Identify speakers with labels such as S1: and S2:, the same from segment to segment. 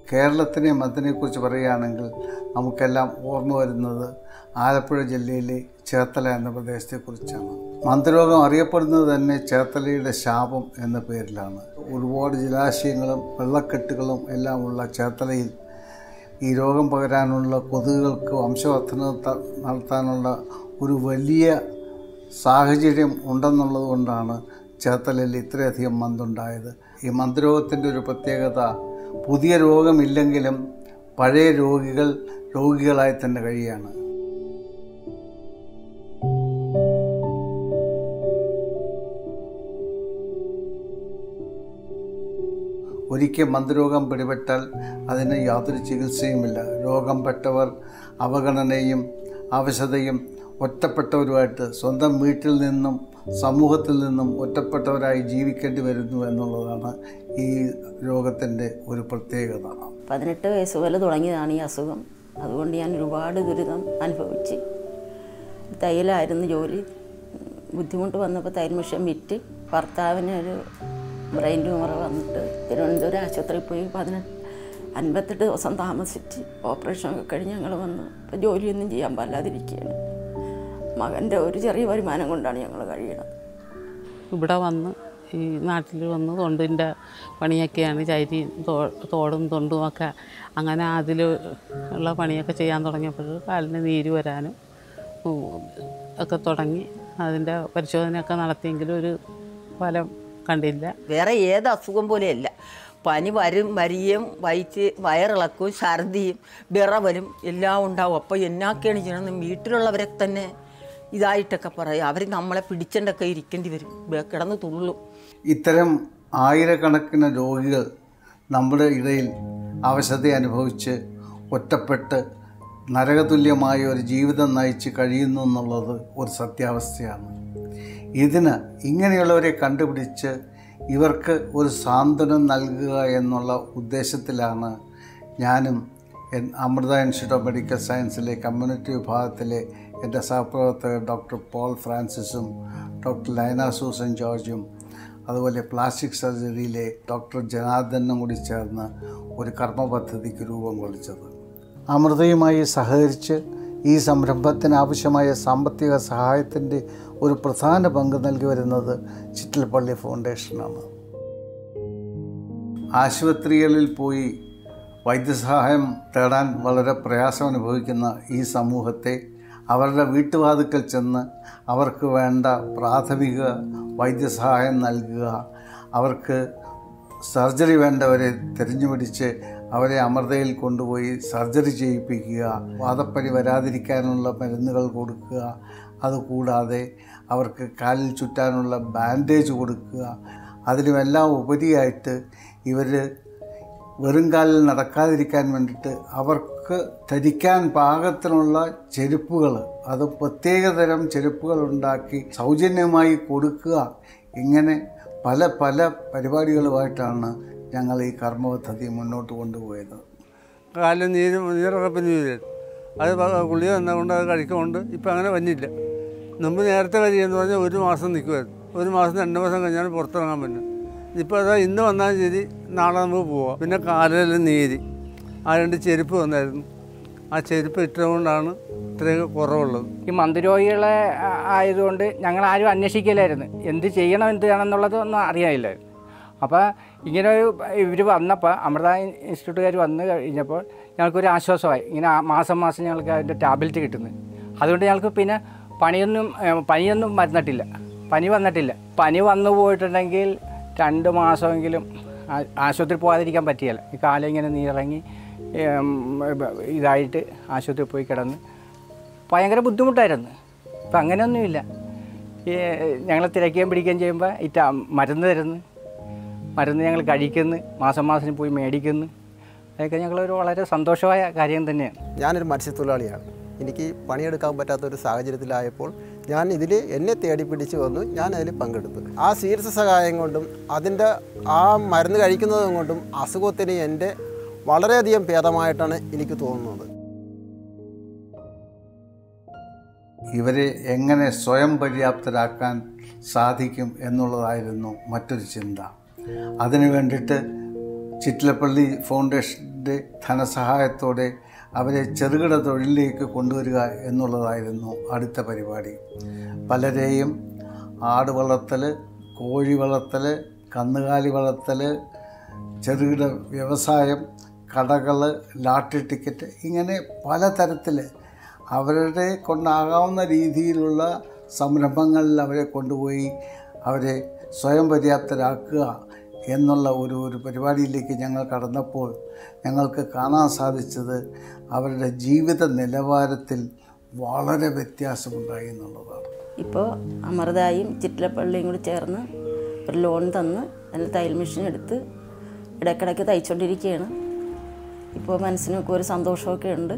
S1: കേരളത്തിനെ മദ്യനെക്കുറിച്ച് പറയുകയാണെങ്കിൽ നമുക്കെല്ലാം ഓർമ്മ വരുന്നത് ആലപ്പുഴ ജില്ലയിലെ ചേർത്തല എന്ന പ്രദേശത്തെക്കുറിച്ചാണ് മന്ത്രരോഗം അറിയപ്പെടുന്നത് തന്നെ ചേർത്തലയുടെ ശാപം എന്ന പേരിലാണ് ഒരുപാട് ജലാശയങ്ങളും വെള്ളക്കെട്ടുകളും എല്ലാം ഉള്ള ചേർത്തലയിൽ ഈ രോഗം പകരാനുള്ള കൊതുകുകൾക്ക് വംശവർദ്ധന ത- നടത്താനുള്ള ഒരു വലിയ സാഹചര്യം ഉണ്ടെന്നുള്ളത് കൊണ്ടാണ് ചേർത്തലയിൽ ഇത്രയധികം മന്തുണ്ടായത് ഈ മന്ത്രരോഗത്തിൻ്റെ ഒരു പ്രത്യേകത പുതിയ രോഗമില്ലെങ്കിലും പഴയ രോഗികൾ രോഗികളായി തന്നെ കഴിയാണ് ഒരിക്കൽ മന്ത്രരോഗം പിടിപെട്ടാൽ അതിന് യാതൊരു ചികിത്സയുമില്ല രോഗം പെട്ടവർ അവഗണനയും അവശതയും ഒറ്റപ്പെട്ടവരുമായിട്ട് സ്വന്തം വീട്ടിൽ നിന്നും സമൂഹത്തിൽ നിന്നും ഒറ്റപ്പെട്ടവരായി ജീവിക്കേണ്ടി വരുന്നു എന്നുള്ളതാണ് ഈ രോഗത്തിൻ്റെ ഒരു പ്രത്യേകത
S2: പതിനെട്ട് വയസ്സ് മുതൽ തുടങ്ങിയതാണ് ഈ അസുഖം അതുകൊണ്ട് ഞാൻ ഒരുപാട് ദുരിതം അനുഭവിച്ച് തയ്യലായിരുന്നു ജോലി ബുദ്ധിമുട്ട് വന്നപ്പോൾ തയ്യൽ മിഷൻ വിറ്റ് ഭർത്താവിന് ഒരു ബ്രെയിൻ ട്യൂമർ വന്നിട്ട് തിരുവനന്തപുരം ആശുപത്രിയിൽ പോയി പതിനെട്ട് അൻപത്തെട്ട് ദിവസം താമസിച്ച് ഓപ്പറേഷനൊക്കെ കഴിഞ്ഞ് ഞങ്ങൾ വന്നു ഇപ്പോൾ ജോലിയൊന്നും ചെയ്യാൻ പാടില്ലാതിരിക്കുകയാണ് മകൻ്റെ ഒരു ചെറിയ വരുമാനം കൊണ്ടാണ് ഞങ്ങൾ കഴിയുന്നത്
S3: ഇവിടെ വന്ന് ഈ നാട്ടിൽ വന്ന് തൊണ്ടിൻ്റെ പണിയൊക്കെയാണ് ചരി തോ- തോടും തൊണ്ടും ഒക്കെ അങ്ങനെ അതിൽ ഉള്ള പണിയൊക്കെ ചെയ്യാൻ തുടങ്ങിയപ്പോൾ കാലിന് നീര് വരാനും ഉം, ഒക്കെ തുടങ്ങി അതിൻ്റെ പരിശോധനയൊക്കെ നടത്തിയെങ്കിലും ഒരു ഫലം കണ്ടില്ല
S4: വേറെ ഏത് അസുഖം പോലെയല്ല പനി വരും വരികയും വയറ്റ് വയറിളക്കവും ഛർദിയും വിറവലും എല്ലാം ഉണ്ടാവും അപ്പോൾ എന്നാക്കെയാണ് ചെയ്യണമെന്ന് വീട്ടിലുള്ളവരെ തന്നെ ഇതായിട്ടൊക്കെ പറയും അവർ നമ്മളെ പിടിച്ചണ്ടൊക്കെ ഇരിക്കേണ്ടി വരും വേ- കിടന്ന് തുള്ളും
S1: ഇത്തരം ആയിരക്കണക്കിന് രോഗികൾ നമ്മുടെ ഇടയിൽ അവശത അനുഭവിച്ച് ഒറ്റപ്പെട്ട് നരകതുല്യമായ ഒരു ജീവിതം നയിച്ച് കഴിയുന്നു എന്നുള്ളത് ഒരു സത്യാവസ്ഥയാണ് ഇതിന് ഇങ്ങനെയുള്ളവരെ കണ്ടുപിടിച്ച് ഇവർക്ക് ഒരു സാന്ത്വനം നൽകുക എന്നുള്ള ഉദ്ദേശത്തിലാണ് ഞാനും എൻ- അമൃത ഇൻസ്റ്റിറ്റ്യൂട്ട് ഓഫ് മെഡിക്കൽ സയൻസിലെ കമ്മ്യൂണിറ്റി വിഭാഗത്തിലെ എൻ്റെ സഹപ്രവർത്തകർ ഡോക്ടർ പോൾ ഫ്രാൻസിസും ഡോക്ടർ ലൈന സൂസൻ ജോർജും അതുപോലെ പ്ലാസ്റ്റിക് സർജറിയിലെ ഡോക്ടർ ജനാർദ്ദനും കൂടി ചേർന്ന് ഒരു കർമ്മ പദ്ധതിക്ക് രൂപം കൊള്ളിച്ചത് അമൃതയുമായി സഹകരിച്ച് ഈ സംരംഭത്തിന് ആവശ്യമായ സാമ്പത്തിക സഹായത്തിൻ്റെ ഒരു പ്രധാന പങ്ക് നൽകി വരുന്നത് ചിറ്റൽപ്പള്ളി ഫൗണ്ടേഷനാണ് ആശുപത്രികളിൽ പോയി വൈദ്യസഹായം തേടാൻ വളരെ പ്രയാസം അനുഭവിക്കുന്ന ഈ സമൂഹത്തെ അവരുടെ വീട്ടുവാതുക്കൽ ചെന്ന് അവർക്ക് വേണ്ട പ്രാഥമിക വൈദ്യസഹായം നൽകുക അവർക്ക് സർജറി വേണ്ടവരെ തിരഞ്ഞുപിടിച്ച് അവരെ അമൃതയിൽ കൊണ്ടുപോയി സർജറി ചെയ്യിപ്പിക്കുക വാദപ്പനി വരാതിരിക്കാനുള്ള മരുന്നുകൾ കൊടുക്കുക അതുകൂടാതെ അവർക്ക് കാലിൽ ചുറ്റാനുള്ള ബാൻഡേജ് കൊടുക്കുക അതിനുമെല്ലാം ഉപരിയായിട്ട് ഇവർ വെറും കാലിൽ നടക്കാതിരിക്കാൻ വേണ്ടിയിട്ട് അവർക്ക് ധരിക്കാൻ പാകത്തിനുള്ള ചെരുപ്പുകൾ അത് പ്രത്യേകതരം ചെരുപ്പുകൾ ഉണ്ടാക്കി സൗജന്യമായി കൊടുക്കുക ഇങ്ങനെ പല പല പരിപാടികളുമായിട്ടാണ് ഞങ്ങൾ ഈ കർമ്മ പദ്ധതി മുന്നോട്ട് കൊണ്ടുപോയത്
S5: കാലിൽ നീര് നീരൊക്കെ പിന്നെ വരും അത് പ- ഗുളിക തന്നുകൊണ്ട് അത് കഴിക്കുന്നുണ്ട് ഇപ്പം അങ്ങനെ വന്നില്ല മുമ്പ് നേരത്തെ കഴിയുമെന്ന് പറഞ്ഞാൽ ഒരു മാസം നിൽക്കുമായിരുന്നു ഒരു മാസം രണ്ട് മാസം കഴിഞ്ഞാൽ പുറത്തിറങ്ങാൻ പറ്റും ഇപ്പോൾ അതാ ഇന്ന് വന്നാൽ ശരി നാളെ നമുക്ക് പോവാം പിന്നെ കാലിലെല്ലാം നീര് ആ രണ്ട് ചെരുപ്പ് വന്നായിരുന്നു ആ ചെരുപ്പ് ഇട്ടുകൊണ്ടാണ് ഇത്രയൊക്കെ കുറവുള്ളത്
S6: ഈ മന്ദരോഗികളെ ആ- ആയതുകൊണ്ട് ഞങ്ങൾ ആരും അന്വേഷിക്കില്ലായിരുന്നു എന്ത് ചെയ്യണം എന്ത് ചെയ്യണമെന്നുള്ളത് ഒന്നും അറിയാനില്ലായിരുന്നു അപ്പോൾ ഇങ്ങനെ ഒരു ഇവർ വന്നപ്പോൾ അമൃത ഇൻസ്റ്റിറ്റ്യൂട്ടുകാർ വന്ന് കഴിഞ്ഞപ്പോൾ ഞങ്ങൾക്കൊരു ആശ്വാസമായി ഇങ്ങനെ ആ- മാസം മാസം ഞങ്ങൾക്ക് അതിൻ്റെ ടാബ്ലറ്റ് കിട്ടുന്നത് അതുകൊണ്ട് ഞങ്ങൾക്ക് പിന്നെ പണിയൊന്നും ഏ, പനിയൊന്നും മരുന്നിട്ടില്ല പനി വന്നിട്ടില്ല പനി വന്നു പോയിട്ടുണ്ടെങ്കിൽ രണ്ട് മാസമെങ്കിലും ആ- ആശുപത്രി പോകാതിരിക്കാൻ പറ്റിയല്ല ഈ കാലം ഇങ്ങനെ നീറിറങ്ങി ഏം, ഇതായിട്ട് ആശുപത്രിയിൽ പോയി കിടന്ന് ഭയങ്കര ബുദ്ധിമുട്ടായിരുന്നു ഇപ്പം അങ്ങനെയൊന്നുമില്ല ഈ ഞങ്ങളെ തിരക്കുകയും പിടിക്കുകയും ചെയ്യുമ്പോൾ ഈ ടാ- മരുന്ന് തരുന്നു മരുന്ന് ഞങ്ങൾ കഴിക്കുന്നു മാസം മാസം പോയി മേടിക്കുന്നു അതൊക്കെ ഞങ്ങളൊരു വളരെ സന്തോഷമായ കാര്യം തന്നെയാണ്
S7: ഞാനൊരു മത്സ്യത്തൊഴിലാളിയാണ് എനിക്ക് പണിയെടുക്കാൻ പറ്റാത്ത ഒരു സാഹചര്യത്തിലായപ്പോൾ ഞാൻ ഇതിൽ എന്നെ തേടി പിടിച്ച് വന്നു ഞാൻ അതിൽ പങ്കെടുത്തു ആ ചികിത്സ സഹായം കൊണ്ടും അതിൻ്റെ ആ മരുന്ന് കഴിക്കുന്നതും കൊണ്ടും അസുഖത്തിന് എൻ്റെ വളരെയധികം ഭേദമായിട്ടാണ് എനിക്ക് തോന്നുന്നത്
S1: ഇവരെ എങ്ങനെ സ്വയം പര്യാപ്തരാക്കാൻ സാധിക്കും എന്നുള്ളതായിരുന്നു മറ്റൊരു ചിന്ത അതിനു വേണ്ടിയിട്ട് ചിറ്റിലപ്പള്ളി ഫൗണ്ടേഷൻ്റെ ഗവൺമെൻറ്റിൻ്റെ ധനസഹായത്തോടെ അവരെ ചെറുകിട തൊഴിലിലേക്ക് കൊണ്ടുവരിക എന്നുള്ളതായിരുന്നു അടുത്ത പരിപാടി പലരെയും ആട് വളർത്തൽ കോഴി വളർത്തൽ കന്നുകാലി വളർത്തൽ ചെറുകിട വ്യവസായം കടകൾ ലാട്ടറി ടിക്കറ്റ് ഇങ്ങനെ പലതരത്തിൽ അവരുടെ കൊണ്ടാകാവുന്ന രീതിയിലുള്ള സംരംഭങ്ങളിൽ അവരെ കൊണ്ടുപോയി അവരെ സ്വയം പര്യാപ്തരാക്കുക എന്നുള്ള ഒരു ഒരു പരിപാടിയിലേക്ക് ഞങ്ങൾ കടന്നപ്പോൾ ഞങ്ങൾക്ക് കാണാൻ സാധിച്ചത് അവരുടെ ജീവിത നിലവാരത്തിൽ വളരെ വ്യത്യാസമുണ്ടായി എന്നുള്ളതാണ്
S2: ഇപ്പോൾ അമൃതായും ചിറ്റിലപ്പള്ളിയും കൂടി ചേർന്ന് ഒരു ലോൺ തന്ന് അതിന് തയ്യൽ മെഷീൻ എടുത്ത് ഇടയ്ക്കിടയ്ക്ക് തയ്ച്ചുകൊണ്ടിരിക്കുകയാണ് ഇപ്പോൾ മനസ്സിനൊക്കെ ഒരു സന്തോഷമൊക്കെ ഉണ്ട്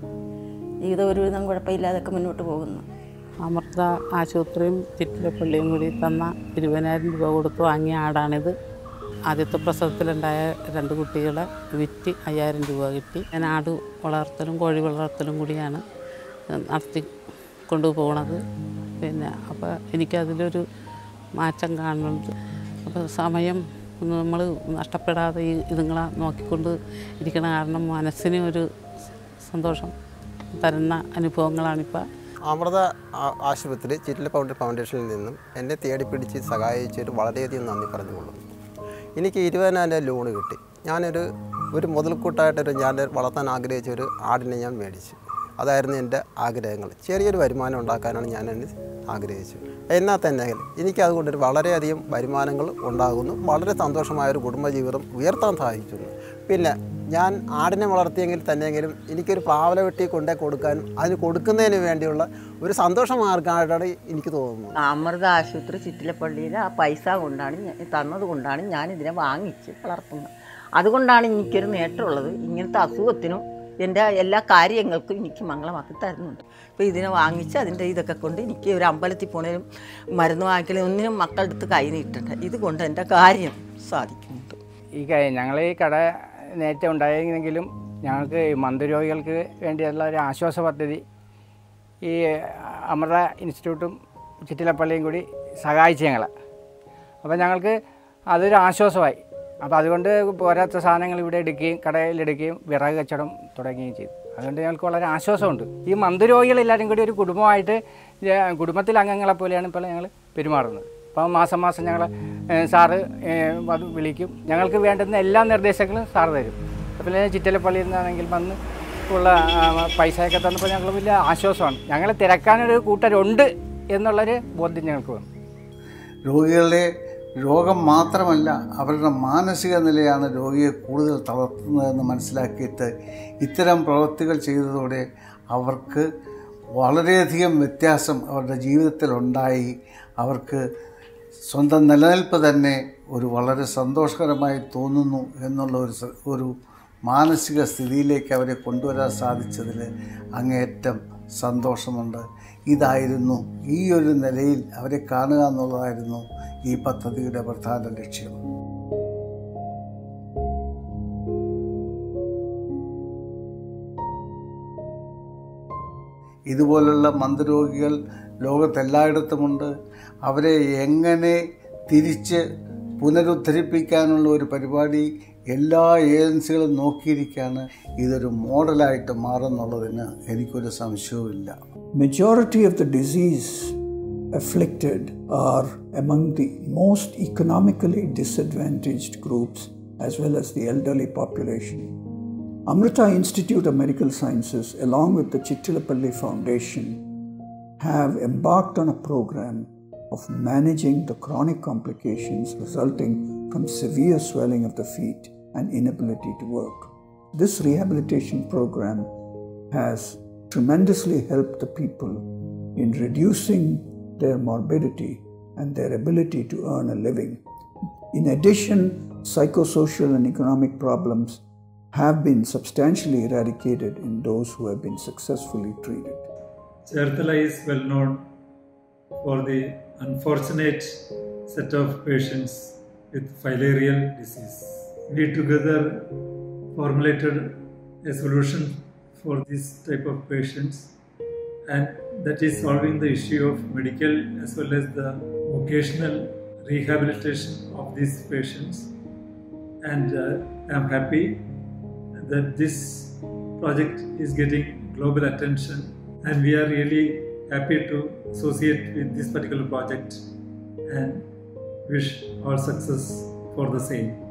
S2: ജീവിതം ഒരുവിധം കുഴപ്പമില്ലാതൊക്കെ മുന്നോട്ട് പോകുന്നു
S3: അമൃത ആശുപത്രിയും ചിറ്റിലപ്പള്ളിയും കൂടി തന്ന ഇരുപതിനായിരം രൂപ കൊടുത്ത് വാങ്ങിയ ആടാണിത് ആദ്യത്തെ പ്രസവത്തിലുണ്ടായ രണ്ട് കുട്ടികളെ വിറ്റ് അയ്യായിരം രൂപ കിട്ടി ഞാൻ ആട് വളർത്തലും കോഴി വളർത്തലും കൂടിയാണ് നടത്തി കൊണ്ടുപോകണത് പിന്നെ അപ്പോൾ എനിക്കതിലൊരു മാറ്റം കാണുന്നുണ്ട് അപ്പോൾ സമയം നമ്മൾ നഷ്ടപ്പെടാതെ ഈ ഇതുങ്ങളെ നോക്കിക്കൊണ്ട് ഇരിക്കണ കാരണം മനസ്സിന് ഒരു സന്തോഷം തരുന്ന അനുഭവങ്ങളാണിപ്പോൾ
S7: അമൃത ആ- ആശുപത്രി ചിറ്റില ഫൗണ്ട് ഫൗണ്ടേഷനിൽ നിന്നും എന്നെ തേടിപ്പിടിച്ച് സഹായിച്ചൊരു വളരെയധികം നന്ദി പറഞ്ഞുകൊള്ളുന്നു എനിക്ക് ഇരുപതിനായിരം ലോൺ കിട്ടി ഞാനൊരു ഒരു മുതൽക്കൂട്ടായിട്ടൊരു ഞാൻ വളർത്താൻ ആഗ്രഹിച്ച ഒരു ആടിനെ ഞാൻ മേടിച്ചു അതായിരുന്നു എൻ്റെ ആഗ്രഹങ്ങൾ ചെറിയൊരു വരുമാനം ഉണ്ടാക്കാനാണ് ഞാൻ എന്നെ ആഗ്രഹിച്ചത് എന്നാൽ തന്നെ എനിക്ക് അതുകൊണ്ടൊരു വളരെയധികം വരുമാനങ്ങൾ ഉണ്ടാകുന്നു വളരെ സന്തോഷമായ ഒരു കുടുംബജീവിതം ഉയർത്താൻ സാധിക്കുന്നു പിന്നെ ഞാൻ ആടിനെ വളർത്തിയെങ്കിൽ തന്നെയെങ്കിലും എനിക്കൊരു പ്ലാവല വെട്ടി കൊണ്ടേ കൊടുക്കാനും അതിന് കൊടുക്കുന്നതിന് വേണ്ടിയുള്ള ഒരു സന്തോഷ മാർഗമായിട്ടാണ് എനിക്ക് തോന്നുന്നത്
S4: അമൃത ആശുപത്രി ചിറ്റിലപ്പള്ളിയിൽ ആ പൈസ കൊണ്ടാണ് ഞാൻ തന്നത് കൊണ്ടാണ് ഞാൻ ഇതിനെ വാങ്ങിച്ച് വളർത്തുന്നത് അതുകൊണ്ടാണ് എനിക്കൊരു നേട്ടമുള്ളത് ഇങ്ങനത്തെ അസുഖത്തിനും എൻ്റെ എല്ലാ കാര്യങ്ങൾക്കും എനിക്ക് മംഗളമാക്കി തരുന്നുണ്ട് ഇപ്പോൾ ഇതിനെ വാങ്ങിച്ച് അതിൻ്റെ ഇതൊക്കെ കൊണ്ട് എനിക്ക് ഒരു അമ്പലത്തിൽ പോണേലും മരുന്ന് വാങ്ങിക്കലും ഒന്നിനും മക്കളുടെ അടുത്ത് കൈ നീട്ടണ്ട ഇതുകൊണ്ട് എൻ്റെ കാര്യം സാധിക്കുന്നുണ്ട്
S6: ഈ ക- ഞങ്ങൾ ഈ കട നേരത്തെ ഉണ്ടായിരുന്നെങ്കിലും ഞങ്ങൾക്ക് ഈ മന്ദരോഗികൾക്ക് വേണ്ടിയുള്ള ഒരു ആശ്വാസ പദ്ധതി ഈ അമൃത ഇൻസ്റ്റിറ്റ്യൂട്ടും ചിറ്റിലപ്പള്ളിയും കൂടി സഹായിച്ചു ഞങ്ങളെ അപ്പോൾ ഞങ്ങൾക്ക് അതൊരു ആശ്വാസമായി അപ്പോൾ അതുകൊണ്ട് പോരാത്ത സാധനങ്ങൾ ഇവിടെ എടുക്കുകയും കടയിലെടുക്കുകയും വിറക് കച്ചവടം തുടങ്ങുകയും ചെയ്തു അതുകൊണ്ട് ഞങ്ങൾക്ക് വളരെ ആശ്വാസമുണ്ട് ഈ മന്ദരോഗികളെല്ലാവരും കൂടി ഒരു കുടുംബമായിട്ട് ഏ, കുടുംബത്തിലെ അംഗങ്ങളെ പോലെയാണ് ഇപ്പോൾ ഞങ്ങൾ പെരുമാറുന്നത് അപ്പോൾ മാസം മാസം ഞങ്ങൾ സാറ് ഏ, അത് വിളിക്കും ഞങ്ങൾക്ക് വേണ്ടുന്ന എല്ലാ നിർദ്ദേശങ്ങളും സാറ് തരും അതുപോലെ ചിറ്റലപ്പള്ളിയിൽ നിന്നാണെങ്കിൽ വന്ന് ഉള്ള ആ, പൈസയൊക്കെ തന്നപ്പോൾ ഞങ്ങൾ വലിയ ആശ്വാസമാണ് ഞങ്ങളെ തിരക്കാനൊരു കൂട്ടരുണ്ട് എന്നുള്ളൊരു ബോധ്യം ഞങ്ങൾക്ക് വന്നു
S1: രോഗികളുടെ രോഗം മാത്രമല്ല അവരുടെ മാനസിക നിലയാണ് രോഗിയെ കൂടുതൽ തളർത്തുന്നതെന്ന് മനസ്സിലാക്കിയിട്ട് ഇത്തരം പ്രവൃത്തികൾ ചെയ്തതോടെ അവർക്ക് വളരെയധികം വ്യത്യാസം അവരുടെ ജീവിതത്തിലുണ്ടായി അവർക്ക് സ്വന്തം നിലനിൽപ്പ് തന്നെ ഒരു വളരെ സന്തോഷകരമായി തോന്നുന്നു എന്നുള്ള ഒരു സ- ഒരു മാനസിക സ്ഥിതിയിലേക്ക് അവരെ കൊണ്ടുവരാൻ സാധിച്ചതിൽ അങ്ങേയറ്റം സന്തോഷമുണ്ട് ഇതായിരുന്നു ഈ ഒരു നിലയിൽ അവരെ കാണുക എന്നുള്ളതായിരുന്നു ഈ പദ്ധതിയുടെ പ്രധാന ലക്ഷ്യം ഇതുപോലുള്ള മന്ദരോഗികൾ ലോകത്തെല്ലായിടത്തുമുണ്ട് അവരെ എങ്ങനെ തിരിച്ച് പുനരുദ്ധരിപ്പിക്കാനുള്ള ഒരു പരിപാടി എല്ലാ ഏജൻസികളും നോക്കിയിരിക്കുകയാണ് ഇതൊരു മോഡലായിട്ട് മാറുന്നുള്ളതിന് എനിക്കൊരു സംശയവുമില്ല
S8: Majority of the disease afflicted are among the most economically disadvantaged groups as well as the elderly population. Amrita Institute of Medical Sciences, along with the Chittilapalli Foundation, have embarked on a program of managing the chronic complications resulting from severe swelling of the feet and inability to work. This rehabilitation program has tremendously helped the people in reducing their morbidity and their ability to earn a living. In addition, psychosocial and economic problems have been substantially eradicated in those who have been successfully treated.
S9: Cherthala is well known for the unfortunate set of patients with filarial disease. We together formulated a solution for this type of patients and that is solving the issue of medical as well as the vocational rehabilitation of these patients and uh, I am happy that this project is getting global attention and we are really happy to associate with this particular project and wish all success for the same.